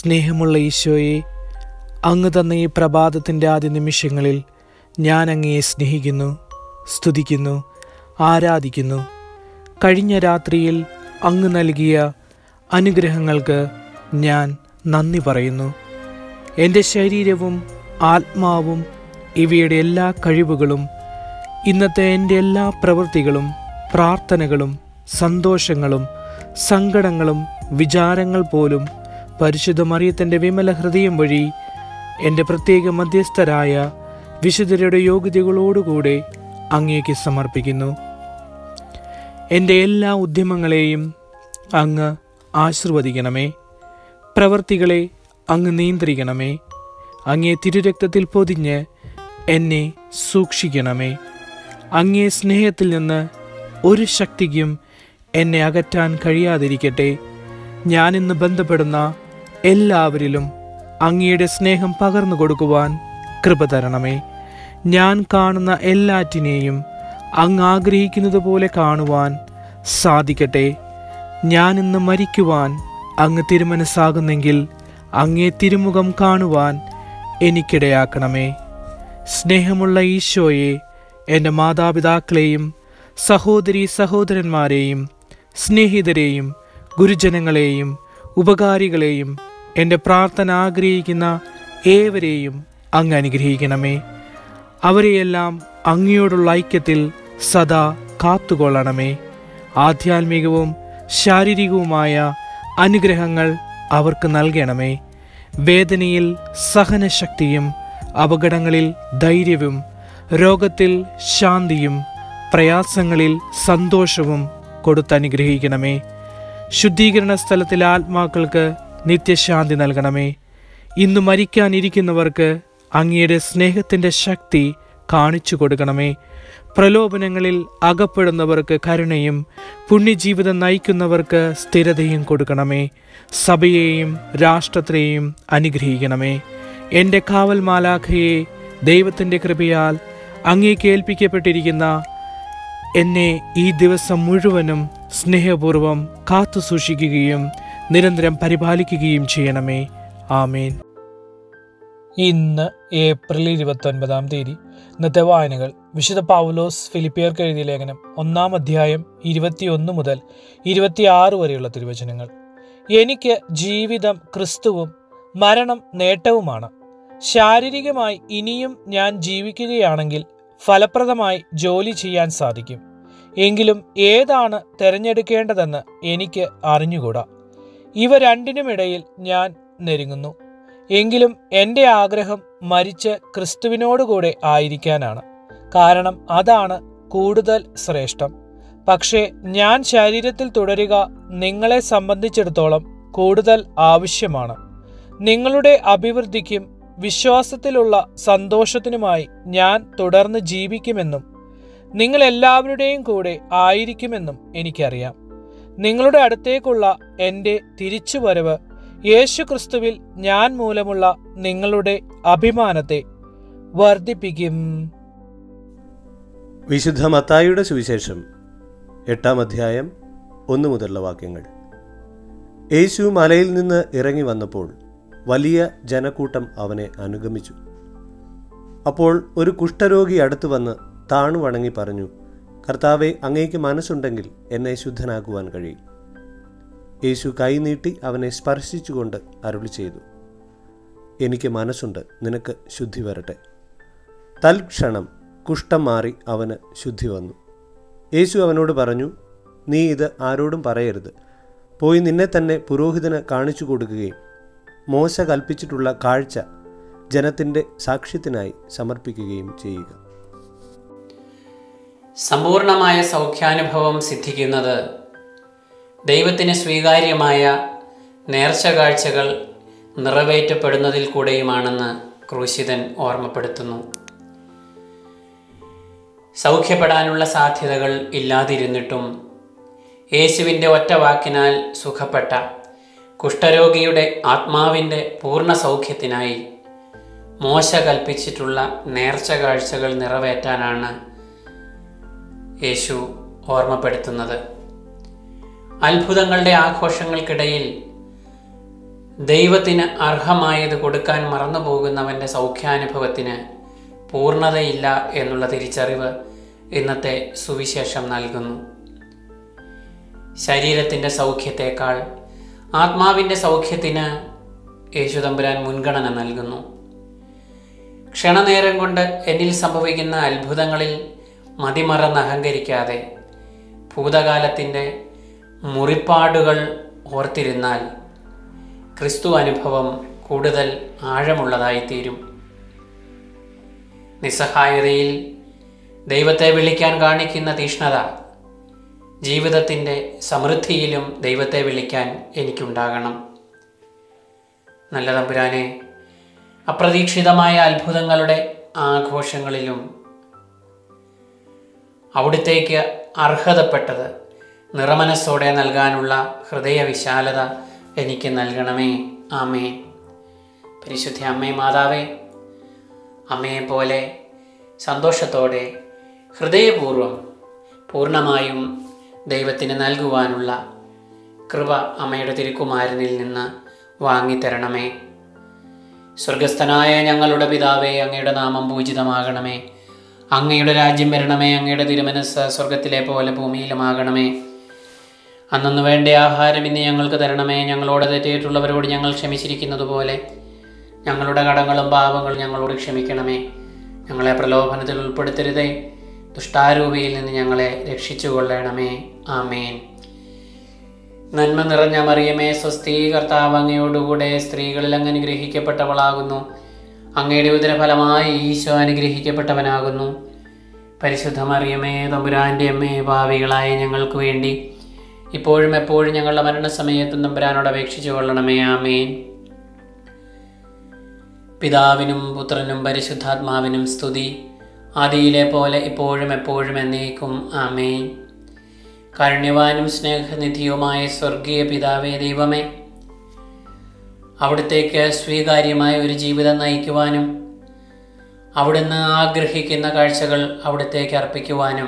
സ്നേഹമുള്ള ഈശോയെ അങ്ങ് തന്ന ഈ പ്രഭാതത്തിൻ്റെ ആദ്യ നിമിഷങ്ങളിൽ ഞാൻ അങ്ങയെ സ്നേഹിക്കുന്നു സ്തുതിക്കുന്നു ആരാധിക്കുന്നു കഴിഞ്ഞ രാത്രിയിൽ അങ്ങ് നൽകിയ അനുഗ്രഹങ്ങൾക്ക് ഞാൻ നന്ദി പറയുന്നു എൻ്റെ ശരീരവും ആത്മാവും ഇവയുടെ എല്ലാ കഴിവുകളും ഇന്നത്തെ എൻ്റെ എല്ലാ പ്രവൃത്തികളും പ്രാർത്ഥനകളും സന്തോഷങ്ങളും സങ്കടങ്ങളും വിചാരങ്ങൾ പോലും പരിശുദ്ധ മറിയത്തിൻ്റെ വിമല ഹൃദയം വഴി എൻ്റെ പ്രത്യേക മധ്യസ്ഥരായ വിശുദ്ധരുടെ യോഗ്യതകളോടുകൂടെ അങ്ങേക്ക് സമർപ്പിക്കുന്നു എൻ്റെ എല്ലാ ഉദ്യമങ്ങളെയും അങ്ങ് ആശീർവദിക്കണമേ പ്രവർത്തികളെ അങ്ങ് നിയന്ത്രിക്കണമേ അങ്ങേ തിരുരക്തത്തിൽ പൊതിഞ്ഞ് എന്നെ സൂക്ഷിക്കണമേ അങ്ങേ സ്നേഹത്തിൽ നിന്ന് ഒരു ശക്തിക്കും എന്നെ അകറ്റാൻ കഴിയാതിരിക്കട്ടെ ഞാനിന്ന് ബന്ധപ്പെടുന്ന എല്ലാവരിലും അങ്ങയുടെ സ്നേഹം പകർന്നു കൊടുക്കുവാൻ കൃപ തരണമേ ഞാൻ കാണുന്ന എല്ലാറ്റിനെയും അങ്ങ് ആഗ്രഹിക്കുന്നത് പോലെ കാണുവാൻ സാധിക്കട്ടെ ഞാൻ ഇന്ന് മരിക്കുവാൻ അങ്ങ് തിരുമനസ്സാകുന്നെങ്കിൽ അങ്ങേ തിരുമുഖം കാണുവാൻ എനിക്കിടയാക്കണമേ സ്നേഹമുള്ള ഈശോയെ എൻ്റെ മാതാപിതാക്കളെയും സഹോദരി സഹോദരന്മാരെയും സ്നേഹിതരെയും ഗുരുജനങ്ങളെയും ഉപകാരികളെയും എൻ്റെ പ്രാർത്ഥന ആഗ്രഹിക്കുന്ന ഏവരെയും അങ്ങ് അനുഗ്രഹിക്കണമേ അവരെയെല്ലാം അങ്ങയോടുള്ള ഐക്യത്തിൽ സദാ കാത്തുകൊള്ളണമേ ആധ്യാത്മികവും ശാരീരികവുമായ അനുഗ്രഹങ്ങൾ അവർക്ക് നൽകണമേ വേദനയിൽ സഹനശക്തിയും അപകടങ്ങളിൽ ധൈര്യവും രോഗത്തിൽ ശാന്തിയും പ്രയാസങ്ങളിൽ സന്തോഷവും കൊടുത്തനുഗ്രഹിക്കണമേ ശുദ്ധീകരണ സ്ഥലത്തിലെ ആത്മാക്കൾക്ക് നിത്യശാന്തി നൽകണമേ ഇന്ന് മരിക്കാനിരിക്കുന്നവർക്ക് അങ്ങയുടെ സ്നേഹത്തിൻ്റെ ശക്തി കാണിച്ചു കൊടുക്കണമേ പ്രലോഭനങ്ങളിൽ അകപ്പെടുന്നവർക്ക് കരുണയും പുണ്യജീവിതം നയിക്കുന്നവർക്ക് സ്ഥിരതയും കൊടുക്കണമേ സഭയെയും രാഷ്ട്രത്തെയും അനുഗ്രഹിക്കണമേ എൻ്റെ കാവൽ മാലാഖയെ ദൈവത്തിൻ്റെ കൃപയാൽ അങ്ങേക്ക് ഏൽപ്പിക്കപ്പെട്ടിരിക്കുന്ന എന്നെ ഈ ദിവസം മുഴുവനും സ്നേഹപൂർവം കാത്തു സൂക്ഷിക്കുകയും നിരന്തരം പരിപാലിക്കുകയും ചെയ്യണമേ ആമേൻ ഇന്ന് ഏപ്രിൽ ഇരുപത്തി ഒൻപതാം തീയതി ഇന്നത്തെ വായനകൾ വിശുദ്ധ പൗലോസ് ഫിലിപ്പിയർക്ക് എഴുതിയ ലേഖനം ഒന്നാം അധ്യായം ഇരുപത്തിയൊന്ന് മുതൽ ഇരുപത്തിയാറ് വരെയുള്ള തിരുവചനങ്ങൾ എനിക്ക് ജീവിതം ക്രിസ്തുവും മരണം നേട്ടവുമാണ് ശാരീരികമായി ഇനിയും ഞാൻ ജീവിക്കുകയാണെങ്കിൽ ഫലപ്രദമായി ജോലി ചെയ്യാൻ സാധിക്കും എങ്കിലും ഏതാണ് തിരഞ്ഞെടുക്കേണ്ടതെന്ന് എനിക്ക് അറിഞ്ഞുകൂടാ ഇവ രണ്ടിനുമിടയിൽ ഞാൻ നെരുങ്ങുന്നു എങ്കിലും എൻ്റെ ആഗ്രഹം മരിച്ച് ക്രിസ്തുവിനോടുകൂടെ ആയിരിക്കാനാണ് കാരണം അതാണ് കൂടുതൽ ശ്രേഷ്ഠം പക്ഷേ ഞാൻ ശരീരത്തിൽ തുടരുക നിങ്ങളെ സംബന്ധിച്ചിടത്തോളം കൂടുതൽ ആവശ്യമാണ് നിങ്ങളുടെ അഭിവൃദ്ധിക്കും വിശ്വാസത്തിലുള്ള സന്തോഷത്തിനുമായി ഞാൻ തുടർന്ന് ജീവിക്കുമെന്നും നിങ്ങൾ എല്ലാവരുടെയും കൂടെ ആയിരിക്കുമെന്നും എനിക്കറിയാം നിങ്ങളുടെ അടുത്തേക്കുള്ള എൻ്റെ തിരിച്ചുവരവ് യേശു ക്രിസ്തുവിൽ ഞാൻ മൂലമുള്ള നിങ്ങളുടെ അഭിമാനത്തെ വർദ്ധിപ്പിക്കും വിശുദ്ധ മത്തായിയുടെ സുവിശേഷം എട്ടാം അധ്യായം ഒന്ന് മുതലുള്ള വാക്യങ്ങൾ യേശു മലയിൽ നിന്ന് ഇറങ്ങി വന്നപ്പോൾ വലിയ ജനക്കൂട്ടം അവനെ അനുഗമിച്ചു അപ്പോൾ ഒരു കുഷ്ഠരോഗി അടുത്തു വന്ന് താണു വണങ്ങി പറഞ്ഞു കർത്താവെ അങ്ങേക്ക് മനസ്സുണ്ടെങ്കിൽ എന്നെ ശുദ്ധനാക്കുവാൻ കഴിയും യേശു കൈനീട്ടി അവനെ സ്പർശിച്ചുകൊണ്ട് അരുളി ചെയ്തു എനിക്ക് മനസ്സുണ്ട് നിനക്ക് ശുദ്ധി വരട്ടെ തൽക്ഷണം കുഷ്ഠം മാറി അവന് ശുദ്ധി വന്നു യേശു അവനോട് പറഞ്ഞു നീ ഇത് ആരോടും പറയരുത് പോയി നിന്നെ തന്നെ പുരോഹിതന് കാണിച്ചു കൊടുക്കുകയും മോശ കൽപ്പിച്ചിട്ടുള്ള കാഴ്ച ജനത്തിൻ്റെ സാക്ഷ്യത്തിനായി സമർപ്പിക്കുകയും ചെയ്യുക സമ്പൂർണമായ സൗഖ്യാനുഭവം സിദ്ധിക്കുന്നത് ദൈവത്തിന് സ്വീകാര്യമായ നേർച്ച കാഴ്ചകൾ നിറവേറ്റപ്പെടുന്നതിൽ കൂടെയുമാണെന്ന് ക്രൂശിതൻ ഓർമ്മപ്പെടുത്തുന്നു സൗഖ്യപ്പെടാനുള്ള സാധ്യതകൾ ഇല്ലാതിരുന്നിട്ടും യേശുവിൻ്റെ ഒറ്റ വാക്കിനാൽ സുഖപ്പെട്ട കുഷ്ഠരോഗിയുടെ ആത്മാവിൻ്റെ പൂർണ്ണ സൗഖ്യത്തിനായി മോശ കൽപ്പിച്ചിട്ടുള്ള നേർച്ച കാഴ്ചകൾ നിറവേറ്റാനാണ് യേശു ഓർമ്മപ്പെടുത്തുന്നത് അത്ഭുതങ്ങളുടെ ആഘോഷങ്ങൾക്കിടയിൽ ദൈവത്തിന് അർഹമായത് കൊടുക്കാൻ മറന്നു പോകുന്നവൻ്റെ സൗഖ്യാനുഭവത്തിന് പൂർണ്ണതയില്ല എന്നുള്ള തിരിച്ചറിവ് ഇന്നത്തെ സുവിശേഷം നൽകുന്നു ശരീരത്തിൻ്റെ സൗഖ്യത്തേക്കാൾ ആത്മാവിൻ്റെ സൗഖ്യത്തിന് യേശുതമ്പുരാൻ മുൻഗണന നൽകുന്നു ക്ഷണനേരം കൊണ്ട് എന്നിൽ സംഭവിക്കുന്ന അത്ഭുതങ്ങളിൽ മതിമറന്ന് അഹങ്കരിക്കാതെ ഭൂതകാലത്തിൻ്റെ മുറിപ്പാടുകൾ ഓർത്തിരുന്നാൽ ക്രിസ്തു അനുഭവം കൂടുതൽ ആഴമുള്ളതായിത്തീരും നിസ്സഹായതയിൽ ദൈവത്തെ വിളിക്കാൻ കാണിക്കുന്ന തീഷ്ണത ജീവിതത്തിൻ്റെ സമൃദ്ധിയിലും ദൈവത്തെ വിളിക്കാൻ എനിക്കുണ്ടാകണം നല്ല തമ്പുരാനെ അപ്രതീക്ഷിതമായ അത്ഭുതങ്ങളുടെ ആഘോഷങ്ങളിലും അവിടുത്തേക്ക് അർഹതപ്പെട്ടത് നിറമനസ്സോടെ നൽകാനുള്ള ഹൃദയവിശാലത എനിക്ക് നൽകണമേ ആമേ പരിശുദ്ധ അമ്മേ മാതാവേ അമ്മയെ പോലെ സന്തോഷത്തോടെ ഹൃദയപൂർവ്വം പൂർണ്ണമായും ദൈവത്തിന് നൽകുവാനുള്ള കൃപ അമ്മയുടെ തിരുക്കുമാരനിൽ നിന്ന് വാങ്ങിത്തരണമേ സ്വർഗസ്ഥനായ ഞങ്ങളുടെ പിതാവേ അങ്ങയുടെ നാമം പൂജിതമാകണമേ അങ്ങയുടെ രാജ്യം വരണമേ അങ്ങയുടെ തിരുമനസ് സ്വർഗത്തിലെ പോലെ ഭൂമിയിലുമാകണമേ അന്നു വേണ്ട ആഹാരം ഇന്ന് ഞങ്ങൾക്ക് തരണമേ ഞങ്ങളോട് തെറ്റിയിട്ടുള്ളവരോട് ഞങ്ങൾ ക്ഷമിച്ചിരിക്കുന്നത് പോലെ ഞങ്ങളുടെ കടങ്ങളും പാപങ്ങളും ഞങ്ങളോട് ക്ഷമിക്കണമേ ഞങ്ങളെ പ്രലോഭനത്തിൽ ഉൾപ്പെടുത്തരുതേ ദുഷ്ടാരൂപിയിൽ നിന്ന് ഞങ്ങളെ രക്ഷിച്ചു കൊള്ളണമേ ആമേൻ നന്മ നിറഞ്ഞ മറിയമേ സ്വസ്തി കർത്താവ് അങ്ങയോടുകൂടെ സ്ത്രീകളിൽ അങ്ങ് അനുഗ്രഹിക്കപ്പെട്ടവളാകുന്നു അങ്ങയുടെ ഉദരഫലമായി ഈശോ അനുഗ്രഹിക്കപ്പെട്ടവനാകുന്നു പരിശുദ്ധ മറിയമേ തമ്പുരാൻ്റെ അമ്മേ ഭാവികളായ ഞങ്ങൾക്ക് വേണ്ടി ഇപ്പോഴും എപ്പോഴും ഞങ്ങളുടെ മരണസമയത്തും തമ്പുരാനോട് അപേക്ഷിച്ചു കൊള്ളണമേ ആമേൻ പിതാവിനും പുത്രനും പരിശുദ്ധാത്മാവിനും സ്തുതി ആദിയിലെ പോലെ ഇപ്പോഴും എപ്പോഴും എന്നേക്കും ആമേൻ കാരുണ്യവാനും സ്നേഹനിധിയുമായ സ്വർഗീയ പിതാവേ ദൈവമേ അവിടത്തേക്ക് സ്വീകാര്യമായ ഒരു ജീവിതം നയിക്കുവാനും അവിടുന്ന് ആഗ്രഹിക്കുന്ന കാഴ്ചകൾ അവിടത്തേക്ക് അർപ്പിക്കുവാനും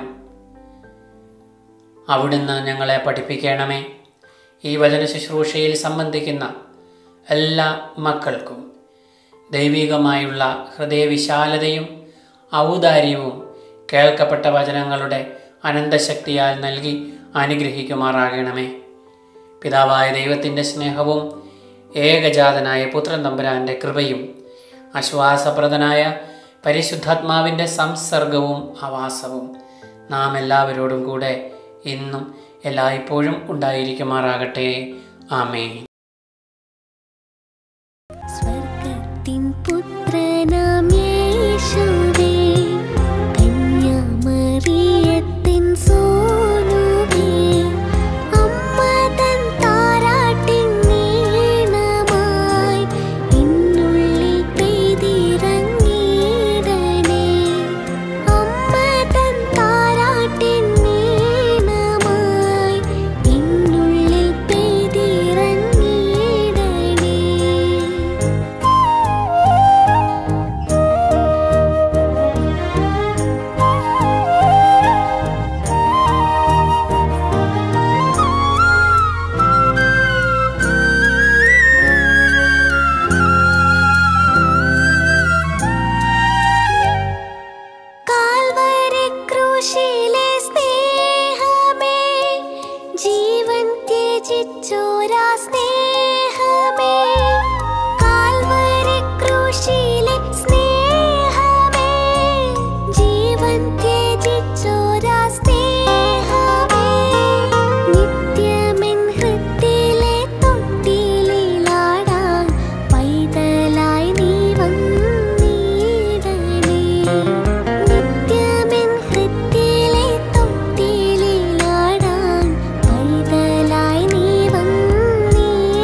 അവിടുന്ന് ഞങ്ങളെ പഠിപ്പിക്കണമേ ഈ വചന ശുശ്രൂഷയിൽ സംബന്ധിക്കുന്ന എല്ലാ മക്കൾക്കും ദൈവികമായുള്ള ഹൃദയവിശാലതയും ഔദാര്യവും കേൾക്കപ്പെട്ട വചനങ്ങളുടെ അനന്തശക്തിയാൽ നൽകി അനുഗ്രഹിക്കുമാറാകണമേ പിതാവായ ദൈവത്തിൻ്റെ സ്നേഹവും ഏകജാതനായ പുത്രൻ തമ്പുരാൻ്റെ കൃപയും ആശ്വാസപ്രദനായ പരിശുദ്ധാത്മാവിൻ്റെ സംസർഗവും ആവാസവും നാം എല്ലാവരോടും കൂടെ ഇന്നും എല്ലായ്പ്പോഴും ഉണ്ടായിരിക്കുമാറാകട്ടെ ആമേ സ്വർഗത്തിൻ പുത്രനാം യേശുവേ കന്യാമറിയത്തിൻ സോനുവേ അമ്മ തൻ താരാട്ടിൻ നീണമായി എന്നുള്ളിൽ പെയ്തിറങ്ങിയിടണേ അമ്മ തൻ താരാട്ടിൻ നീണമായി എന്നുള്ളിൽ പെയ്തിറങ്ങിയിടണേ കാൽവരി ക്രൂശിലെ സ്നേഹമേ ജീവൻ ത്യജിച്ചോരാ സ്നേഹമേ കാൽവരി ക്രൂശിലെ സ്നേഹമേ ജീവൻ ത്യജിച്ചോരാ സ്നേഹമേ നിത്യമെൻ ഹൃത്തിലെ തൊട്ടിലാടാൻ പൈതലായി നീ വന്നിടണേ നിത്യമെൻ ഹൃത്തിലെ തൊട്ടിലാടാൻ പൈതലായി നീ വന്നിടണേ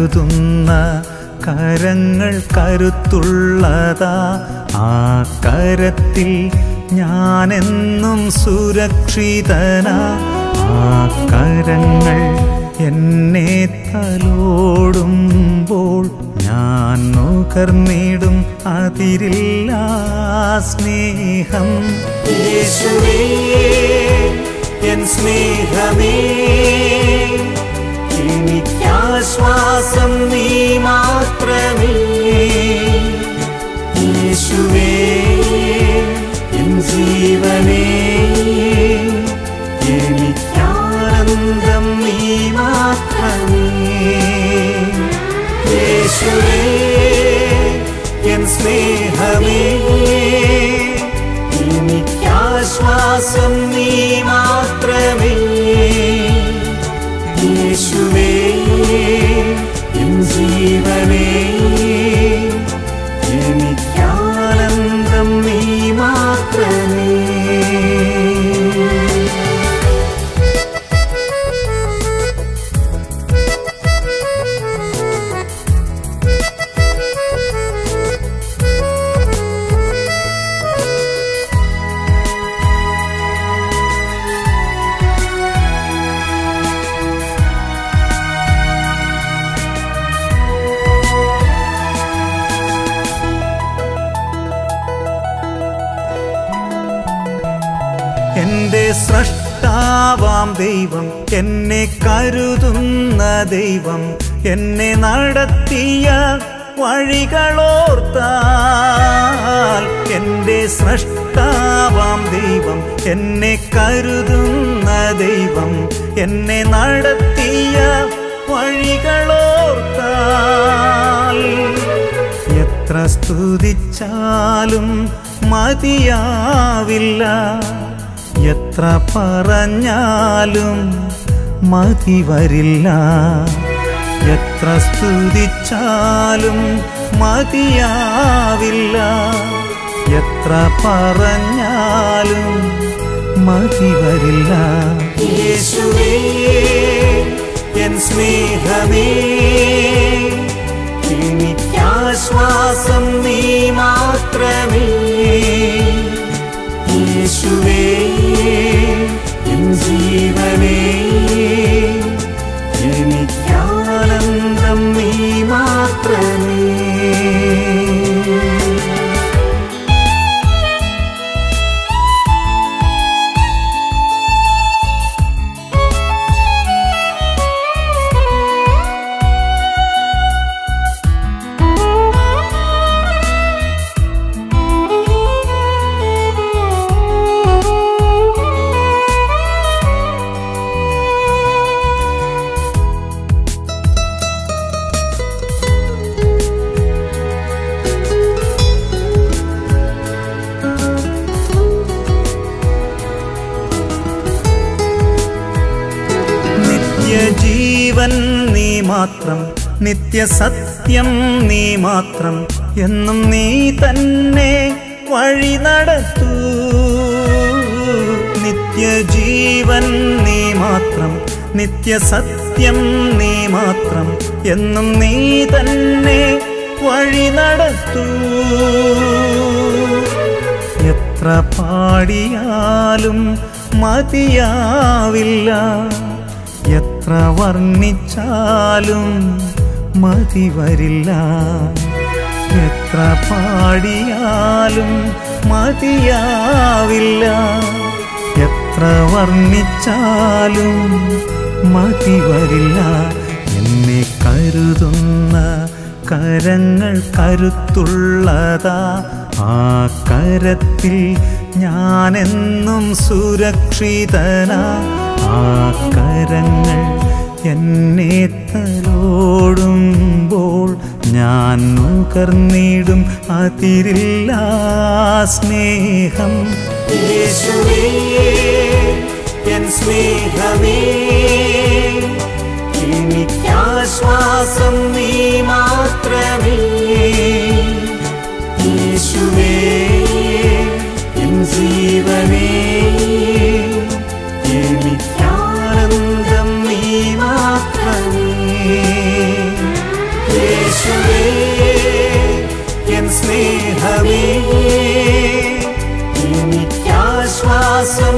കരുതുന്ന കരങ്ങൾ കരുത്തുള്ളതാ ആ കരത്തിൽ ഞാനെന്നും സുരക്ഷിതനാ ആ കരങ്ങൾ എന്നെ തലോടുമ്പോൾ ഞാൻ നുകർന്നിടും അതിരില്ല സ്നേഹം യേശുവേ എൻ സ്നേഹമേ എനിക്കാശ്വാസം നീ മാത്രമേ യേശുവേ എൻ ജീവനേ എനിക്കാനന്ദം നീ മാത്രമേ യേശുവേ എൻ സ്നേഹമേ എനിക്കാശ്വാസം നീ മാത്രമേ യേശുവേ എൻ ജീവനേ എനിക്കാനന്ദം നീ മാത്രമേ എന്റെ സ്രഷ്ടാവാം ദൈവം എന്നെ കരുതുന്ന ദൈവം എന്നെ നടത്തിയ വഴികളോർത്താൽ എന്റെ സ്രഷ്ടാവാം ദൈവം എന്നെ കരുതുന്ന ദൈവം എന്നെ നടത്തിയ വഴികളോർത്താൽ എത്ര സ്തുതിച്ചാലും മതിയാവില്ല എത്ര പറഞ്ഞാലും മതി വരില്ല എത്ര സ്തുതിച്ചാലും മതിയാവില്ല എത്ര പറഞ്ഞാലും മതി വരില്ല യേശുവേ എൻ സ്നേഹമേ എനിക്കാശ്വാസം നീ മാത്രമേ യേശുവേ എൻ ജീവനേ എനിക്കാനന്ദം നീ മാത്രമേ നിത്യജീവൻ നീ മാത്രം നിത്യസത്യം നീ മാത്രം എന്നും നീ തന്നെ വഴി നടത്തൂ നിത്യജീവൻ നീ മാത്രം നിത്യസത്യം നീ മാത്രം എന്നും നീ തന്നെ വഴി നടത്തൂ എത്ര പാടിയാലും മതിയാവില്ല എത്ര വർണ്ണിച്ചാലും മതി വരില്ല എത്ര പാടിയാലും മതിയാവില്ല എത്ര വർണ്ണിച്ചാലും മതി വരില്ല എന്നെ കരുതുന്ന കരങ്ങൾ കരുത്തുള്ളതാ ആ കരത്തിൽ ഞാനെന്നും സുരക്ഷിതനാ ആ കരങ്ങൾ എന്നെ തലോടുമ്പോൾ ഞാൻ നുകർന്നിടും അതിരില്ല സ്നേഹം യേശുവേ എൻ സ്നേഹമേ എനിക്കാശ്വാസം നീ മാത്രമേ യേശുവേ എൻ ജീവനേ എനിക്കാനന്ദം നീ മാത്രമേ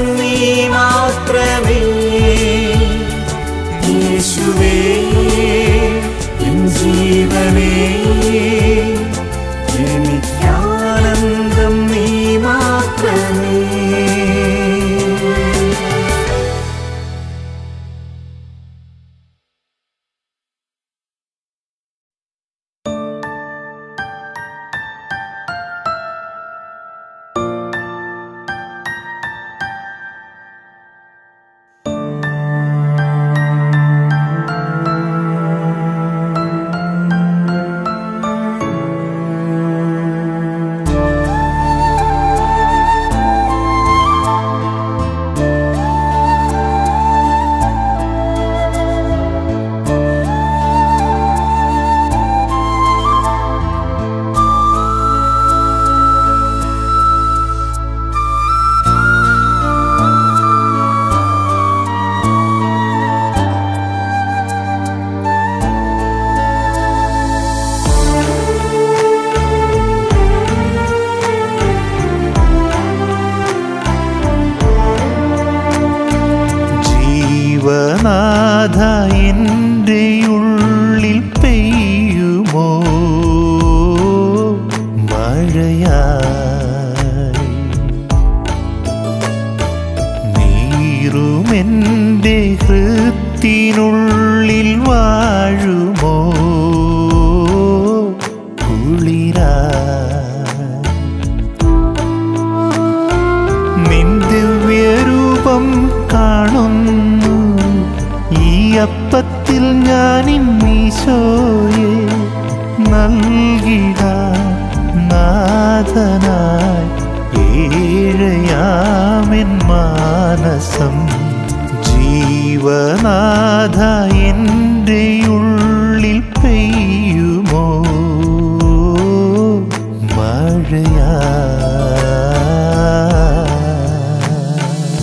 നീ മാത്രമേ യേശുവേ എൻ ജീവനേ എനിക്കാനന്ദം നീ മാത്രമേ ജീവനാഥ എൻ്റെ ഉള്ളിൽ പെയ്യുമോ മഴയായി നീറുമെൻ്റെ ഹൃത്തിനുള്ളിൽ വാഴുമോ കുളിരായി നിൻ ദിവ്യരൂപം കാണുന്നു ഈ അപ്പത്തിൽ ഞാൻ ഇന്നീശോയെ നൽകിട നാഥനായി ഏഴയാമെൻ മാനസം ജീവനാഥ എൻ്റെ ഉള്ളിൽ പെയ്യുമോ മഴയാ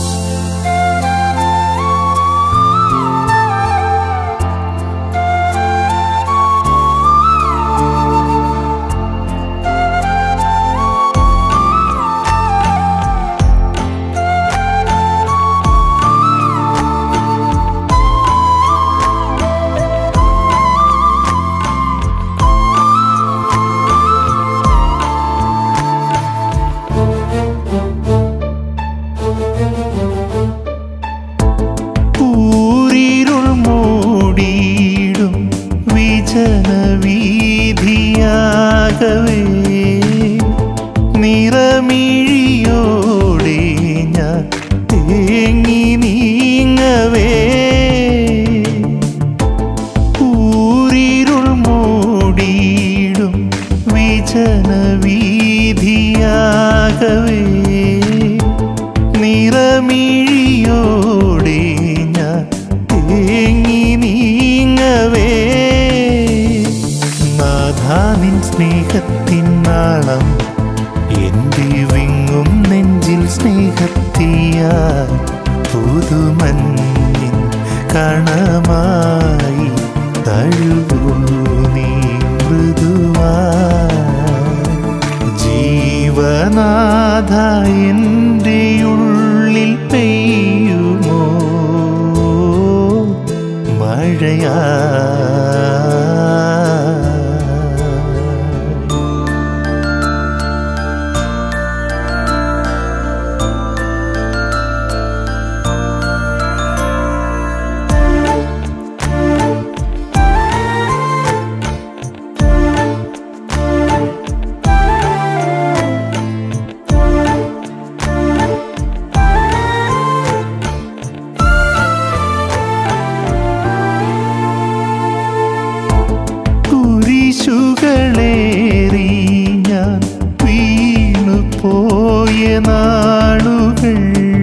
ഊരിരുൾ മൂടിയിടും വിജനവീതിയാകവേ നിറമിഴിയോടെ ഞാൻ തേങ്ങി നീങ്ങവേ ഊരിരുൾ മൂടിയിടും വിജനവീതിയാകവേ നിറമിഴിയോടെ ഞാൻ തേങ്ങി നീങ്ങവേ നാഥാനിൻ സ്നേഹത്തിൻ നാളം എൻ്റെ വിങ്ങും നെഞ്ചിൽ സ്നേഹത്തിയ പുതുമഞ്ഞിൻ കണമായി തഴുകൂ നീ മൃദുവായി ജീവനാഥ എൻ്റെ ഉള്ളിൽ പെയ്യുമോ മഴയാ കുരിശുകളേറി ഞാൻ വീണു പോയ നാളുകൾ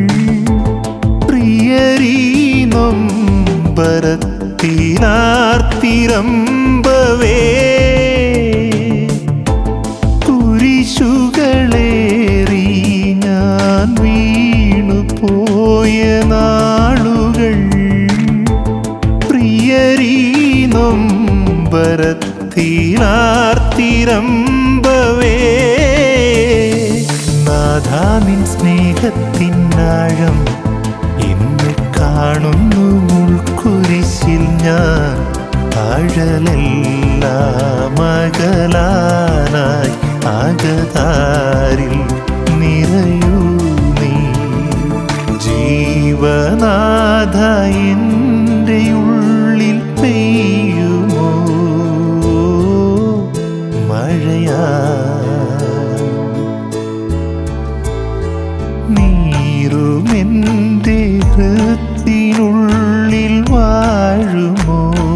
പ്രിയരീനം ബരത്തിനാർത്തിരമ്പവേ കുരിശുകളേറി ഞാൻ വീണു പോയ നാളുകൾ പ്രിയരീനം ബരത്തിനാർത്തിരമ്പവേ നാഥാ നിൻ സ്നേഹ സ്നേഹത്തിനാഴം ഇന്ന് കാണുന്നു മുൾക്കുരിശിൽ ഞാൻ ആഴലെല്ലാം അകലാനായി അകതാരിൽ നിറയൂ നീ ജീവനാഥ എൻ്റെ ഉള്ളിൽ പെയ്യുമോ മഴയാ നീറുമെൻ്റെ ഹൃത്തിനുള്ളിൽ വാഴുമോ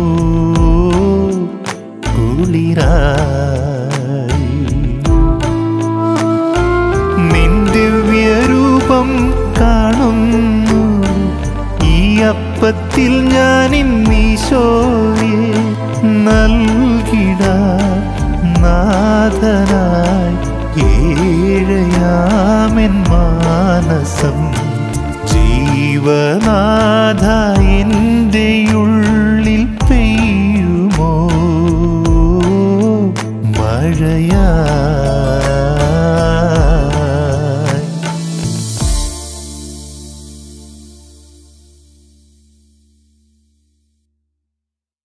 കുളിരായി നിന്റെ വ്യരൂപം കാണുന്നു ഈ അപ്പത്തിൽ ഞാൻ ഇന്നീശോയെ നൽകിട നാഥനാ